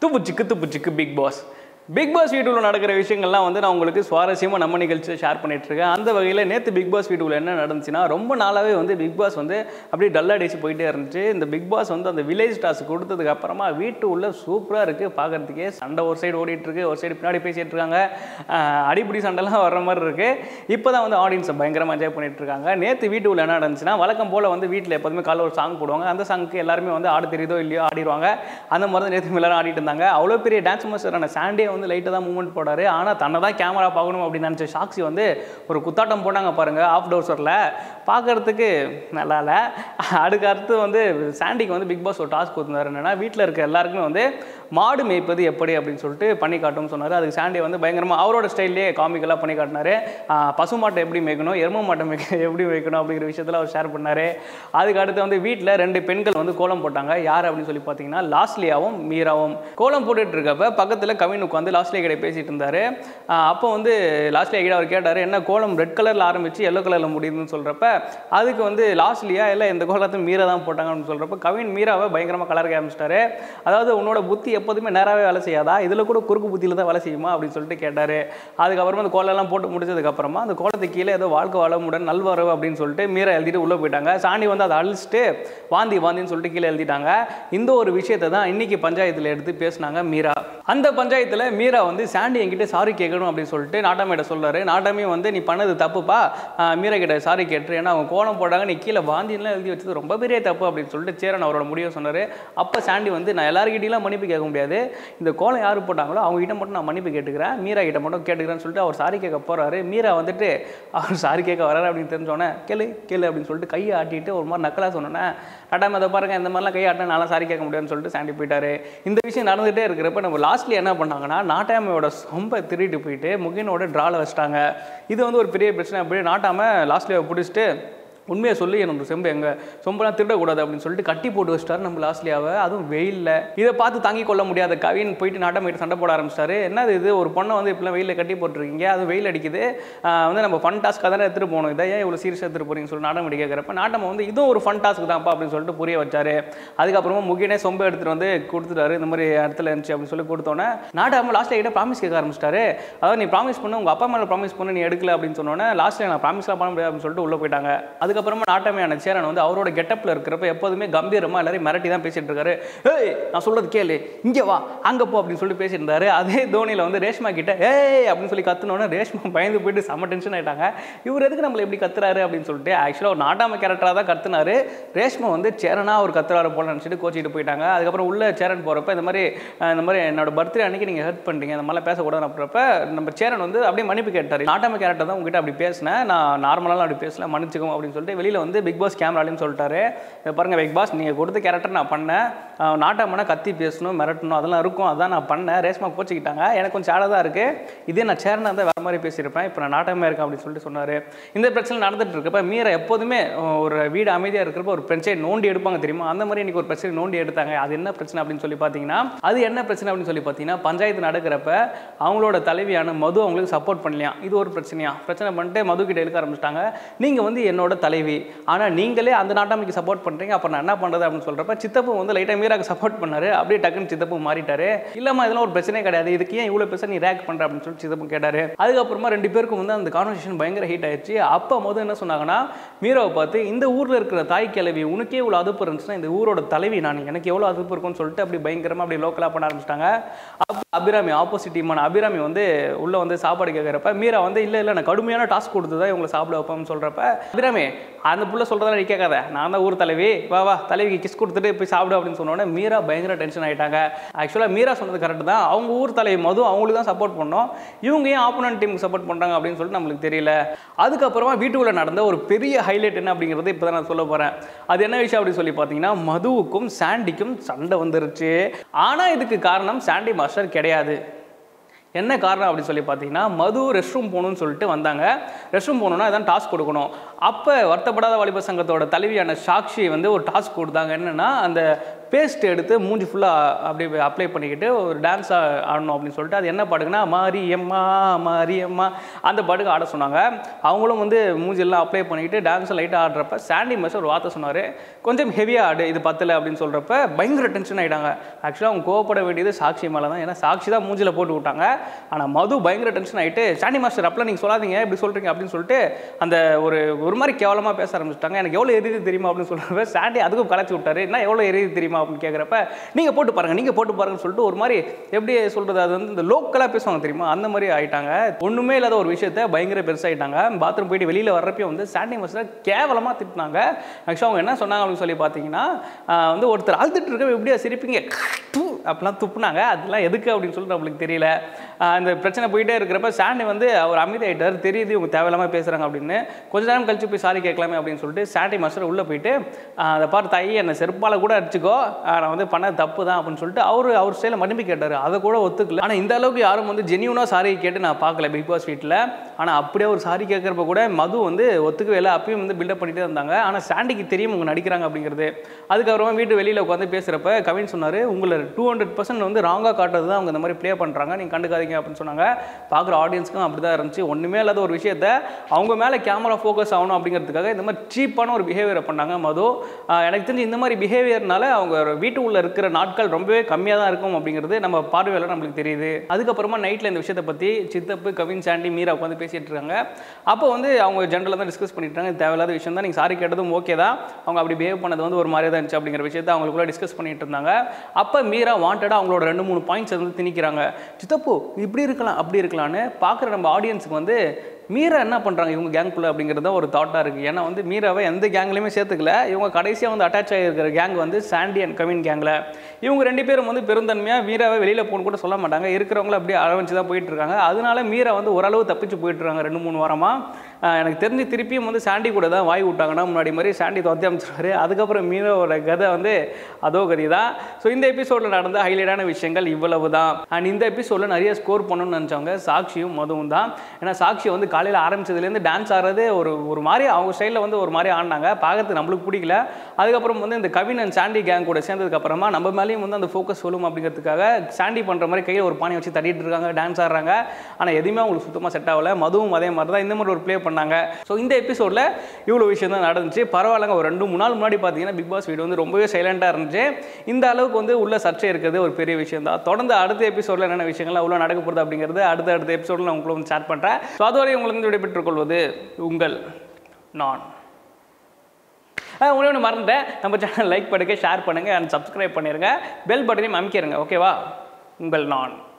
துப்பு சிக்கு துப்பு சிக்கு பிக் பாஸ் பிக் பாஸ் வீட்டுக்குள்ள நடக்கிற விஷயங்கள்லாம் வந்து நான் உங்களுக்கு சுவாரஸ்யமாக நம்ம நிகழ்ச்சியில் ஷேர் பண்ணிட்டு இருக்கேன் அந்த வகையில் நேற்று பிக் பாஸ் வீட்டுக்குள்ள என்ன நடந்துச்சுன்னா ரொம்ப நாளாகவே வந்து பிக் பாஸ் வந்து அப்படியே டல் அடிச்சு போயிட்டே இருந்துச்சு இந்த பிக் பாஸ் வந்து அந்த வில்லேஜ் டாஸ்க் கொடுத்ததுக்கு அப்புறமா வீட்டு உள்ள சூப்பராக இருக்குது பார்க்கறதுக்கே சண்டை ஒரு சைடு ஓடிட்டு இருக்கு ஒரு சைடு பின்னாடி பேசிட்டு இருக்காங்க ஆஹ் அடிப்பிடி சண்டைலாம் வர்ற மாதிரி இருக்கு இப்போ தான் வந்து ஆடியன்ஸை பயங்கரமாக என்ஜாய் பண்ணிட்டு இருக்காங்க நேற்று வீட்டுக்குள்ள என்ன நடந்துச்சுன்னா வழக்கம் போல் வந்து வீட்டில் எப்போதுமே காலைல ஒரு சாங் போடுவாங்க அந்த சாங்க்கு எல்லாருமே வந்து ஆட தெரியுதோ இல்லையோ ஆடிடுவாங்க அந்த மாதிரி தான் நேற்று எல்லாரும் ஆடிட்டு இருந்தாங்க அவ்வளோ பெரிய டான்ஸ் மாஸ்டரான சாண்டே வந்து லைட்டாக தான் மூவ்மெண்ட் போடாரு ஆனால் தன்னை தான் கேமரா பார்க்கணும் அப்படின்னு நினச்ச சாக்ஸி வந்து ஒரு குத்தாட்டம் போட்டாங்க பாருங்க ஆஃப் டோர்ஸரில் பார்க்கறதுக்கு நல்லா இல்லை அதுக்கு அடுத்து வந்து சாண்டிக்கு வந்து பிக் பாஸ் ஒரு டாஸ்க் கொடுத்துருந்தாரு என்னன்னா வீட்டில் இருக்க எல்லாருக்குமே வந்து மாடு மேய்ப்பது எப்படி அப்படின்னு சொல்லிட்டு பண்ணி காட்டும்னு சொன்னார் அதுக்கு சாண்டி வந்து பயங்கரமாக அவரோட ஸ்டைல்லே காமிக்கலாக பண்ணி காட்டினாரு ஆஹ் பசு மாட்டை எப்படி மேய்க்கணும் எரும மாட்டை மேய்க்க எப்படி மேய்க்கணும் அப்படிங்கிற விஷயத்தில் அவர் ஷேர் பண்ணார் அதுக்கு அடுத்து வந்து வீட்டில் ரெண்டு பெண்கள் வந்து கோலம் போட்டாங்க யார் அப்படின்னு சொல்லி பார்த்தீங்கன்னா லாஸ்லியாவும் மீராவும் கோலம் போட்டுட்டு இருக்கப்ப பக்கத்தில் கவின் உட்காந்து லாஸ்லியா கிட்ட பேசிட்டு இருந்தாரு ஆஹ் அப்போ வந்து லாஸ்லியா கிட்ட அவர் கேட்டார் என்ன கோலம் ரெட் கலரில் ஆரம்பிச்சு எல்லோ கலரில் முடியுதுன்னு சொல்கிறப்ப அதுக்கு வந்து லாஸ்லியா இல்லை இந்த கோலத்தை மீரா தான் போட்டாங்க அப்படின்னு சொல்கிறப்ப கவின் மீராவை பயங்கரமாக கலர் ஆரம்பிச்சிட்டாரு அதாவது உன்னோட புத்தி எப்போதுமே நேராகவே வேலை செய்யாதா இதில் கூட குறுக்கு புத்தியில் தான் வேலை செய்யுமா அப்படின்னு சொல்லிட்டு கேட்டார் அதுக்கப்புறமா அந்த கோலம்லாம் போட்டு முடிச்சதுக்கப்புறமா அந்த கோலத்துக்கு கீழே ஏதோ வாழ்க்கை வளமுடன் நல்வரவு அப்படின்னு சொல்லிட்டு மீரா எழுதிட்டு உள்ளே போயிட்டாங்க சாணி வந்து அதை அழிச்சிட்டு வாந்தி வாந்தின்னு சொல்லிட்டு கீழே எழுதிட்டாங்க இந்த ஒரு விஷயத்தை தான் இன்னைக்கு பஞ்சாயத்தில் எடுத்து பேசினாங்க மீரா அந்த பஞ்சாயத்தில் மீரா வந்து சாண்டி என்கிட்ட சாரி கேட்கணும் அப்படின்னு சொல்லிட்டு நாட்டாமையிட்ட சொல்றாரு நாட்டாமே வந்து நீ பண்ணது தப்புப்பா ஆஹ் மீரா கிட்ட சாரி கேட்டுரு ஏன்னா அவங்க கோலம் போட்டாங்க நீ கீழே வாந்தின்லாம் எழுதி வச்சது ரொம்ப பெரிய தப்பு அப்படின்னு சொல்லிட்டு சேரன் அவரோட முடிவை சொன்னார் அப்போ சாண்டி வந்து நான் எல்லாருக்கிட்டையும் மன்னிப்பு கேட்க முடியாது இந்த கோலம் யார் போட்டாங்களோ அவங்க கிட்ட மட்டும் நான் மன்னிப்பு கேட்டுக்கிறேன் மீரா கிட்ட மட்டும் கேட்டுக்கிறேன்னு சொல்லிட்டு அவர் சாரி கேட்க போறாரு மீரா வந்துட்டு அவர் சாரி கேட்க வராரு அப்படின்னு தெரிஞ்சோன்னே கேளு கேளு அப்படின்னு சொல்லிட்டு கையை ஆட்டிட்டு ஒரு மாதிரி நக்கலா சொன்னோன்னே நட்டாம அதை பாருங்க இந்த மாதிரிலாம் கையை ஆட்டினா நல்லா சாரி கேட்க முடியாதுன்னு சொல்லிட்டு சாண்டி போயிட்டாரு இந்த விஷயம் நடந்துகிட்டே இருக்கிறப்ப நம்ம லாஸ்ட்ல என்ன பண்ணாங்கன்னா நாட்டாமையோட சொம்ப திருடிட்டு போயிட்டு முகினோட ட்ரால வச்சிட்டாங்க இது வந்து ஒரு பெரிய பிரச்சனை அப்படியே நாட்டாம லாஸ்ட்ல பிடிச்சிட்டு உண்மையை சொல்லி நம்ம செம்பு எங்க சொம்பெல்லாம் திருடக்கூடாது அப்படின்னு சொல்லிட்டு கட்டி போட்டு வச்சிட்டாரு நம்ம லாஸ்ட்லியாவை அதுவும் வெயில்ல இதை பார்த்து தாங்கி கொள்ள முடியாத கவின் போயிட்டு நாட்டமிட்டு சண்டை போட ஆரம்பிச்சிட்டாரு என்னது இது ஒரு பொண்ணை வந்து இப்பெல்லாம் வெயிலில் கட்டி போட்டிருக்கீங்க அது வெயில் அடிக்குது ஆஹ் வந்து நம்ம ஃபன் டாஸ்க்காக தானே எடுத்துட்டு போகணும் இதை ஏன் இவ்வளோ சீரியஸாக எடுத்துட்டு போறீங்கன்னு சொல்லி நாட்டம் கேட்குறப்ப நாட்டம் வந்து இதுவும் ஒரு ஃபன் டாஸ்க் தான்ப்பா அப்படின்னு சொல்லிட்டு புரிய வச்சாரு அதுக்கப்புறமா முகினே சொம்பை எடுத்துட்டு வந்து கொடுத்துட்டாரு இந்த மாதிரி இடத்துல இருந்துச்சு அப்படின்னு சொல்லி கொடுத்தோன்னே நாட்டாம லாஸ்ட்ல கிட்ட ப்ராமிஸ் கேட்க ஆரம்பிச்சிட்டாரு அதாவது நீ ப்ராமிஸ் பண்ணு உங்க அப்பா மேலே ப்ராமிஸ் பண்ணு நீ எடுக்கல அப்படின்னு சொன்னோன்னே லாஸ்ட்ல நான் ப்ராமிஸ்லாம் பண்ண முடியாது அப்படின்னு சொல்லிட்டு உள்ள போயிட்டாங்க அதுக்கப்புறமா நாட்டமையான சேரன் வந்து அவரோட கெட்டப்பில் இருக்கிறப்ப எப்போதுமே கம்பீரமா எல்லாரையும் மிரட்டி தான் பேசிட்டு இருக்காரு ஏய் நான் சொல்றது கேளு இங்கே வா அங்கே போ அப்படின்னு சொல்லி பேசிட்டு இருந்தாரு அதே தோனியில் வந்து ரேஷ்மா கிட்ட ஏய் அப்படின்னு சொல்லி கத்துனோன்னே ரேஷ்மா பயந்து போயிட்டு செம்ம டென்ஷன் ஆயிட்டாங்க இவர் எதுக்கு நம்மளை எப்படி கத்துறாரு அப்படின்னு சொல்லிட்டு ஆக்சுவலாக ஒரு நாட்டாம கேரக்டராக தான் கத்துனாரு ரேஷ்மா வந்து சேரனா அவர் கத்துறாரு போல நினச்சிட்டு கோச்சிட்டு போயிட்டாங்க அதுக்கப்புறம் உள்ள சேரன் போகிறப்ப இந்த மாதிரி அஹ், இந்த மாதிரி என்னோட பர்த்டே அன்னைக்கு நீங்கள் ஹெல்ப் பண்ணுறீங்க இந்த மாதிரிலாம் பேசக்கூடாது அப்படின்றப்ப நம்ம சேரன் வந்து அப்படியே மன்னிப்பு கேட்டார் நாட்டாம கேரக்டர் தான் உங்ககிட்ட அப்படி பேசினேன் நான் நார்மலாலாம் அப்படி பேசல மன்னிச்சுக்கோங்க அப்படின்னு சொல்லிட்டு வெளியில் வந்து பிக் பாஸ் கேமராலையும் சொல்லிட்டாரு இதை பாருங்க பிக் பாஸ் நீங்கள் கொடுத்த கேரக்டர் நான் பண்ணேன் அஹ், நாட்டாமனா கத்தி பேசணும் மிரட்டணும் அதெல்லாம் இருக்கும் அதான் நான் பண்ணேன் ரேஷ்மா கோச்சிக்கிட்டாங்க எனக்கு கொஞ்சம் சேடாக தான் இருக்குது இதே நான் சேரனா தான் வேறு மாதிரி பேசியிருப்பேன் இப்போ நான் நாட்டாமே இருக்கேன் அப்படின்னு சொல்லிட்டு சொன்னார் இந்த பிரச்சனை நடந்துட்டு இருக்கப்ப மீரா எப்போதுமே அஹ், ஒரு வீடு அமைதியாக இருக்கிறப்ப ஒரு பிரச்சனை நோண்டி எடுப்பாங்க தெரியுமா அந்த மாதிரி இன்னைக்கு ஒரு பிரச்சனை நோண்டி எடுத்தாங்க அது என்ன பிரச்சனை அப்படின்னு சொல்லி பார்த்தீங்கன்னா அது என்ன பிரச்சனை அப்படின்னு சொல்லி பார்த்தீங்கன்னா பஞ்சாயத்து நடக்கிறப்ப அவங்களோட தலைவியான மது அவங்களுக்கு சப்போர்ட் பண்ணலையாம் இது ஒரு பிரச்சனையா பிரச்சனை பண்ணிட்டு மது கிட்ட இழுக்க ஆரம்பிச்சிட்டாங்க நீங்கள் வந்து என்னோட தலைவி ஆனால் நீங்களே அந்த நாட்டாமைக்கு சப்போர்ட் பண்ணுறீங்க அப்போ நான் என்ன பண்ணுறது அப்படின்னு சொல்கிறப்ப சித்தப்பு வந்து லைட்டாக மீராக்கு சப்போர்ட் பண்ணாரு அப்படியே டக்குன்னு சித்தப்பு மாறிட்டாரு இல்லைம்மா இதெல்லாம் ஒரு பிரச்சனையே கிடையாது இதுக்கு ஏன் இவ்வளோ பெருசாக நீ ரேக் பண்ணுற அப்படின்னு சொல்லி சித்தப்பு கேட்டாரு அதுக்கப்புறமா ரெண்டு பேருக்கும் வந்து அந்த கான்வர்சேஷன் பயங்கர ஹீட் ஆயிடுச்சு அப்போ முதல் என்ன சொன்னாங்கன்னா மீராவை பார்த்து இந்த ஊரில் இருக்கிற தாய் கிழவி உனக்கே இவ்வளோ அதுப்பு இருந்துச்சுன்னா இந்த ஊரோட தலைவி நான் எனக்கு எவ்வளோ அதுப்பு இருக்கும்னு சொல்லிட்டு அப்படி பயங்கரமாக அப்படி லோக்கலாக பண்ண ஆரம்பிச்சிட்டாங்க அப்போ அபிராமி ஆப்போசிட் டீமான அபிராமி வந்து உள்ளே வந்து சாப்பாடு கேட்குறப்ப மீரா வந்து இல்லை இல்லை நான் கடுமையான டாஸ்க் கொடுத்து தான் இவங்களை சாப்பிட வைப்பேன்னு சொல்கிறப்ப அபிராமி அந்த புள்ள சொல்கிறதா நீ கேட்காத நான் தான் ஊர் தலைவி வா வா தலைவிக்கு கிஸ் கொடுத்துட்டு போய் சாப்பிடு அப்படின்னு சொன்னோடனே மீரா பயங்கர டென்ஷன் ஆயிட்டாங்க ஆக்சுவலாக மீரா சொன்னது கரெக்ட் தான் அவங்க ஊர் தலைவி மது அவங்களுக்கு தான் சப்போர்ட் பண்ணோம் இவங்க ஏன் ஆப்போனன்ட் டீமுக்கு சப்போர்ட் பண்ணுறாங்க அப்படின்னு சொல்லிட்டு நம்மளுக்கு தெரியல அதுக்கப்புறமா வீட்டுக்குள்ளே நடந்த ஒரு பெரிய ஹைலைட் என்ன அப்படிங்கிறது இப்போ தான் நான் சொல்ல போகிறேன் அது என்ன விஷயம் அப்படின்னு சொல்லி பார்த்தீங்கன்னா மதுவுக்கும் சாண்டிக்கும் சண்டை வந்துருச்சு ஆனால் இதுக்கு காரணம் சாண்டி மாஸ்டர் கிடையாது என்ன காரணம் அப்படின்னு சொல்லி பார்த்தீங்கன்னா மது ரெஸ்ட் ரூம் போகணும்னு சொல்லிட்டு வந்தாங்க ரெஸ்ட் ரூம் போகணுன்னா இதான் டாஸ்க் கொடுக்கணும் அப்போ வருத்தப்படாத வாலிப சங்கத்தோட தலைவியான சாக்ஷி வந்து ஒரு டாஸ்க் கொடுத்தாங்க என்னென்னா அந்த பேஸ்ட் எடுத்து மூஞ்சி ஃபுல்லாக அப்படி அப்ளை பண்ணிக்கிட்டு ஒரு டான்ஸ் ஆடணும் அப்படின்னு சொல்லிட்டு அது என்ன பாட்டுக்குன்னா மாரியம்மா மாரியம்மா அந்த பாட்டுக்கு ஆட சொன்னாங்க அவங்களும் வந்து மூஞ்சியெல்லாம் அப்ளை பண்ணிக்கிட்டு டான்ஸ் லைட்டாக ஆடுறப்ப சாண்டி மாஸ்டர் ஒரு வார்த்தை சொன்னார் கொஞ்சம் ஹெவியாக ஆடு இது பத்தல அப்படின்னு சொல்கிறப்ப பயங்கர டென்ஷன் ஆகிட்டாங்க ஆக்சுவலாக அவங்க கோவப்பட வேண்டியது சாக்ஷி மேலே தான் ஏன்னா சாக்ஷி தான் மூஞ்சில் போட்டு விட்டாங்க ஆனால் மது பயங்கர டென்ஷன் ஆகிட்டு சாண்டி மாஸ்டர் அப்பலாம் நீங்கள் சொல்லாதீங்க இப்படி சொல்கிறீங்க அப்படின்னு சொல்லிட்டு அந்த ஒரு ஒரு மாதிரி கேவலமாக பேச ஆரம்பிச்சிட்டாங்க எனக்கு எவ்வளோ எரியுது தெரியுமா அப்படின்னு சொல்கிறப்ப சாண்டி அதுக்கும் கலைச்சி விட்டாரு என்ன எவ்வளோ எரியுது தெரியுமா அப்படின்னு கேட்குறப்ப நீங்கள் போட்டு பாருங்கள் நீங்கள் போட்டு பாருங்கன்னு சொல்லிட்டு ஒரு மாதிரி எப்படி சொல்கிறது அது வந்து இந்த லோக்கலாக பேசுவாங்க தெரியுமா அந்த மாதிரி ஆயிட்டாங்க ஒன்றுமே இல்லாத ஒரு விஷயத்த பயங்கர பெருசாகிட்டாங்க பாத்ரூம் போயிட்டு வெளியில் வர்றப்பையும் வந்து சாண்டி மாஸ்டர் கேவலமாக திட்டினாங்க ஆக்சுவலாக அவங்க என்ன சொன்னாங்க அப்படின்னு சொல்லி பார்த்தீங்கன்னா ஆஹ் வந்து ஒருத்தர் அழுதுட்டு இருக்க எப்படியா சிரிப்பீங்க தூ அப்படிலாம் துப்புனாங்க அதெல்லாம் எதுக்கு அப்படின்னு சொல்லிட்டு நம்மளுக்கு தெரியல ஆஹ் இந்த பிரச்சனை போயிட்டே இருக்கிறப்ப சாண்டி வந்து அவர் அமைதியாயிட்டார் தெரியுது இவங்க தேவையில்லாமல் பேசுகிறாங்க அப்படின்னு கொஞ்ச நேரம் கழிச்சு போய் சாரி கேட்கலாமே அப்படின்னு சொல்லிட்டு சாண்டி மாஸ்டர் உள்ளே போயிட்டு ஆஹ் அதை பார்த்து தாயி என்னை செருப்பால் கூட அடிச்சுக்கோ ஆஹ் நான் வந்து பண்ண தப்பு தான் அப்படின்னு சொல்லிட்டு அவர் அவர் ஸ்டைலில் மன்னிப்பு கேட்டார் அதை கூட ஒத்துக்கல ஆனால் இந்த அளவுக்கு யாரும் வந்து ஜென்யூனாக சாரி கேட்டு நான் பார்க்கல பிக் பாஸ் வீட்டில் ஆனால் அப்படியே ஒரு சாரி கேட்குறப்ப கூட மது வந்து ஒத்துக்கவே இல்லை அப்பயும் வந்து பில்டப் பண்ணிட்டே இருந்தாங்க ஆனால் சாண்டிக்கு தெரியும் அவங்க நடிக்கிறாங்க அப்படிங்கிறது அதுக்கப்புறமா வீட்டு வெளியில் உட்காந்து பேசுகிறப்ப கவின் சொன்னார் உங்களை டூ ஹண்ட்ரட் பர்சன்ட் வந்து ராங்காக காட்டுறது தான் அவங்க இந்த மாதிரி ப்ளே பண்ணுறாங்க நீங்கள் கண்டுக்காதீங்க அப்படின்னு சொன்னாங்க பார்க்குற ஆடியன்ஸ்க்கும் அப்படி தான் இருந்துச்சு ஒன்றுமே இல்லாத ஒரு விஷயத்த அவங்க மேலே கேமரா ஃபோக்கஸ் ஆகணும் அப்படிங்கிறதுக்காக இந்த மாதிரி சீப்பான ஒரு பிஹேவியரை பண்ணாங்க மது ஆஹ் எனக்கு தெரிஞ்சு இந்த மாதிரி பிஹேவியர்னால அவங்க வீட்டுக்குள்ளே இருக்கிற நாட்கள் ரொம்பவே கம்மியாக தான் இருக்கும் அப்படிங்கிறது நம்ம பார்வையில் நம்மளுக்கு தெரியுது அதுக்கப்புறமா நைட்டில் இந்த விஷயத்தை பற்றி சித்தப்பு கவின் சாண்டி மீரா உட்காந்து பேசிட்டு இருக்காங்க அப்போ வந்து அவங்க ஜென்ரலாக தான் டிஸ்கஸ் பண்ணிட்டு இருக்காங்க இது தேவையில்லாத விஷயம் தான் நீங்கள் சாரி கேட்டதும் ஓகே தான் அவங்க அப்படி பிஹேவ் பண்ணது வந்து ஒரு மாதிரியாக தான் இருந்துச்சு அப்படிங்கிற விஷயத்தை அவங்களுக்குள்ள டிஸ்கஸ் பண்ணிட்டு இருந்தாங்க அப்போ மீரா வாண்டடாக அவங்களோட ரெண்டு மூணு பாயிண்ட்ஸ் வந்து திணிக்கிறாங்க சித்தப்பு இப்படி இருக்கலாம் அப்படி இருக்கலாம்னு பார்க்குற நம்ம ஆடியன்ஸுக்கு வந்து மீரா என்ன பண்ணுறாங்க இவங்க கேங்குள்ள அப்படிங்கிறது தான் ஒரு தாட்டாக இருக்குது ஏன்னா வந்து மீராவை எந்த கேங்லேயுமே சேர்த்துக்கல இவங்க கடைசியாக வந்து அட்டாச் ஆகிருக்கிற கேங் வந்து சாண்டி அண்ட் கவின் கேங்கில் இவங்க ரெண்டு பேரும் வந்து பெருந்தன்மையாக மீராவை வெளியில் போகணும் கூட சொல்ல மாட்டாங்க இருக்கிறவங்கள அப்படியே அளவச்சு தான் போயிட்டு இருக்காங்க அதனால மீரா வந்து ஓரளவு தப்பிச்சு போயிட்டு இருக்காங்க ரெண்டு மூணு வாரமாக ஆஹ் எனக்கு தெரிஞ்சு திருப்பியும் வந்து சாண்டி கூட தான் வாய் விட்டாங்கன்னா முன்னாடி மாதிரி சாண்டி தொத்தி அமைச்சிருவாரு அதுக்கப்புறம் மீராவோட கதை வந்து அதோ கதி தான் ஸோ இந்த எபிசோடில் நடந்த ஹைலைட்டான விஷயங்கள் இவ்வளவு தான் அண்ட் இந்த எபிசோடில் நிறைய ஸ்கோர் பண்ணணும்னு நினச்சவங்க சாக்ஷியும் மதுவும் தான் ஏன்னா சாக்ஷி வந்து காலையில் ஆரம்பிச்சதுலேருந்து டான்ஸ் ஆடுறது ஒரு ஒரு மாதிரி அவங்க ஸ்டைலில் வந்து ஒரு மாதிரி ஆடினாங்க பார்க்கறதுக்கு நம்மளுக்கு பிடிக்கல அதுக்கப்புறம் வந்து இந்த கவின் அண்ட் சாண்டி கேங் கூட சேர்ந்ததுக்கு அப்புறமா நம்ம மேலேயும் வந்து அந்த ஃபோக்கஸ் சொல்லும் அப்படிங்கிறதுக்காக சாண்டி பண்ணுற மாதிரி கையில் ஒரு பானை வச்சு தட்டிட்டு இருக்காங்க டான்ஸ் ஆடுறாங்க ஆனால் எதுவுமே அவங்களுக்கு சுத்தமாக செட் ஆகல மதுவும் அதே மாதிரி தான் இந்த மாதிரி ஒரு ப்ளே பண்ணாங்க ஸோ இந்த எபிசோடில் இவ்வளோ விஷயம் தான் நடந்துச்சு பரவாயில்லங்க ஒரு ரெண்டு மூணு நாள் முன்னாடி பார்த்தீங்கன்னா பிக் பாஸ் வீடு வந்து ரொம்பவே சைலண்ட்டாக இருந்துச்சு இந்த அளவுக்கு வந்து உள்ள சர்ச்சை இருக்கிறது ஒரு பெரிய விஷயம் தான் தொடர்ந்து அடுத்த எபிசோடில் என்னென்ன விஷயங்கள்லாம் உள்ள நடக்க போகுது அப்படிங்கிறது அடுத்த அடுத்த எபிசோடில் நான் உங்களுக்கு வந்து ஷேர் பண்ணுறேன் ஸோ அதுவரை உங்களுக்கு விடைபெற்றுக் கொள்வது உங்கள் நான் உங்களே ஒன்று மறந்துட்டேன் நம்ம சேனல் லைக் பண்ணுங்க ஷேர் பண்ணுங்கள் அண்ட் சப்ஸ்கிரைப் பண்ணிடுங்க பெல் பட்டனையும் அமைக்கிறங்க ஓகேவா உங்கள் நான்